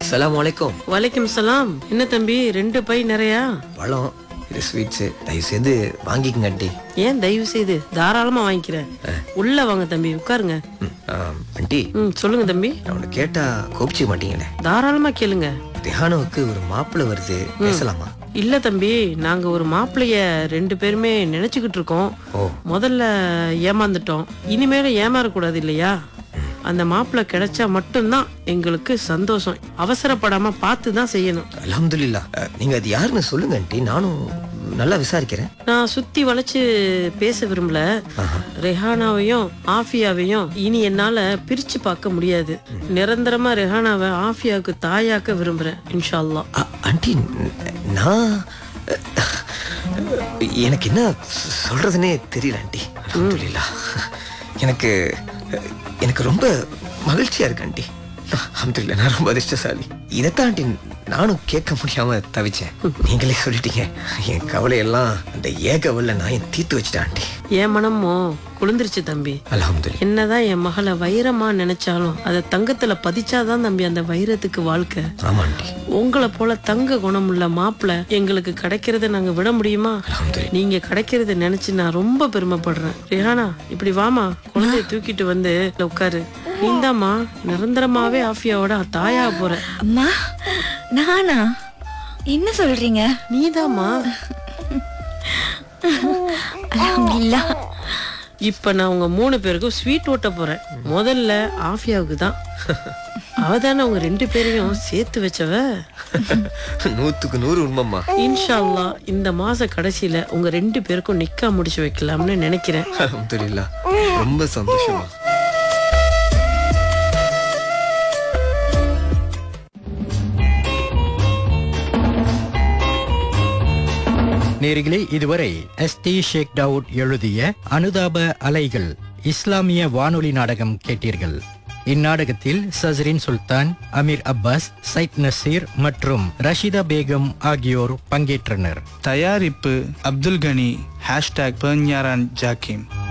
அஸ்ஸலாமு அலைக்கும் வலைக்கும் சலாம் என்ன தம்பி ரெண்டு பை நிறையா பழம் இது ஸ்வீட்ஸு தயவு செய்து வாங்கிக்கங்க ஆண்டி ஏன் தயவு செய்து தாராளமா வாங்கிக்கிறேன் உள்ள வாங்க தம்பி உட்காருங்க ம், ஆம், ஆண்டி ம் சொல்லுங்க தம்பி நான் ஒன்று கேட்டா கோபிச்சிக்க மாட்டீங்களே தாராளமா கேளுங்க தியானோவுக்கு ஒரு மாப்பிள்ளை வருது பேசலாமா இல்ல தம்பி நாங்க ஒரு மாப்பிளைய ரெண்டு பேருமே நினைச்சுக்கிட்டு இருக்கோம் ஓ முதல்ல ஏமாந்துட்டோம் இனிமேல ஏமாறக்கூடாது இல்லையா அந்த மாப்பிள்ளை கிடைச்சா மட்டும்தான் எங்களுக்கு சந்தோஷம் அவசரப்படாம பார்த்து தான் செய்யணும் அல்ஹம்துலில்லாஹ் அஹ், நீங்க அது யாருன்னு சொல்லுங்க ஆண்டி நானும் நல்லா விசாரிக்கிறேன் நான் சுத்தி வளைச்சு பேச விரும்பல ரெஹானாவையும் ஆஃபியாவையும் இனி என்னால பிரிச்சு பார்க்க முடியாது நிரந்தரமா ரெஹானாவை ஆஃபியாவுக்கு தாயாக்க விரும்புறேன் இன்ஷா அல்லாஹ் அ- ஆண்டி ந- நான் அஹ், எனக்கு என்ன சொல்றதுனே தெரியல ஆண்டி அல்ஹம்துலில்லாஹ் எனக்கு அஹ், எனக்கு ரொம்ப மகிழ்ச்சியா இருக்கு ஆண்டி அல்ஹம்துலில்லாஹ் நான் ரொம்ப அதிர்ஷ்டசாலி இதைத்தான் ஆண்டி நானும் கேட்க முடியாம தவிச்சேன் நீங்களே சொல்லிட்டீங்க என் கவலையெல்லாம் அந்த ஏகவல்ல நான் என் தீர்த்து வச்சிட்டேன் ஆண்டி என் மனமோ குளிர்ந்துருச்சு தம்பி அல்ஹம்துலில்லாஹ் என்னதான் என் மகளை வைரமா நினைச்சாலும் அதை தங்கத்துல பதிச்சாதான் தம்பி அந்த வைரத்துக்கு வாழ்க்கை ஆமா ஆண்டி உங்களை போல தங்க குணமுள்ள மாப்பிள்ளை எங்களுக்கு கிடைக்கிறத நாங்க விட முடியுமா அல்ஹம்துலில்லாஹ் நீங்க கிடைக்கிறத நினைச்சு நான் ரொம்ப பெருமைப்படுறேன் ரிஹானா இப்படி வாமா குழந்தைய தூக்கிட்டு வந்து இதுல உட்காரு நீந்தாம்மா நிரந்தரமாவே ஆஃபியாவோட தாயா போற அம்மா நானா என்ன சொல்றீங்க நீதாம்மா அல்ஹம்துலில்லாஹ் இப்ப நான் உங்க மூணு பேருக்கும் ஸ்வீட் ஓட்ட போறேன் முதல்ல ஆஃபியாவுக்கு தான் அவ தானே உங்க ரெண்டு பேரையும் சேர்த்து வச்சவ நூத்துக்கு நூறு உண்மைம்மா இன்ஷா அல்லாஹ் இந்த மாச கடைசியில உங்க ரெண்டு பேருக்கும் நிக்கா முடிச்சு வைக்கலாம்னு நினைக்கிறேன் அல்ஹம்துலில்லாஹ் ரொம்ப சந்தோஷமா நேர்களே இதுவரை எஸ் டி ஷேக் டவுட் எழுதிய அனுதாப அலைகள் இஸ்லாமிய வானொலி நாடகம் கேட்டீர்கள் இந்நாடகத்தில் சஸ்ரின் சுல்தான் அமீர் அப்பாஸ் சைத் நசீர் மற்றும் ரஷிதா பேகம் ஆகியோர் பங்கேற்றனர் தயாரிப்பு அப்துல் கனி ஹேஷ்டாக் பெர்ஞாரான் ஜாக்கிம்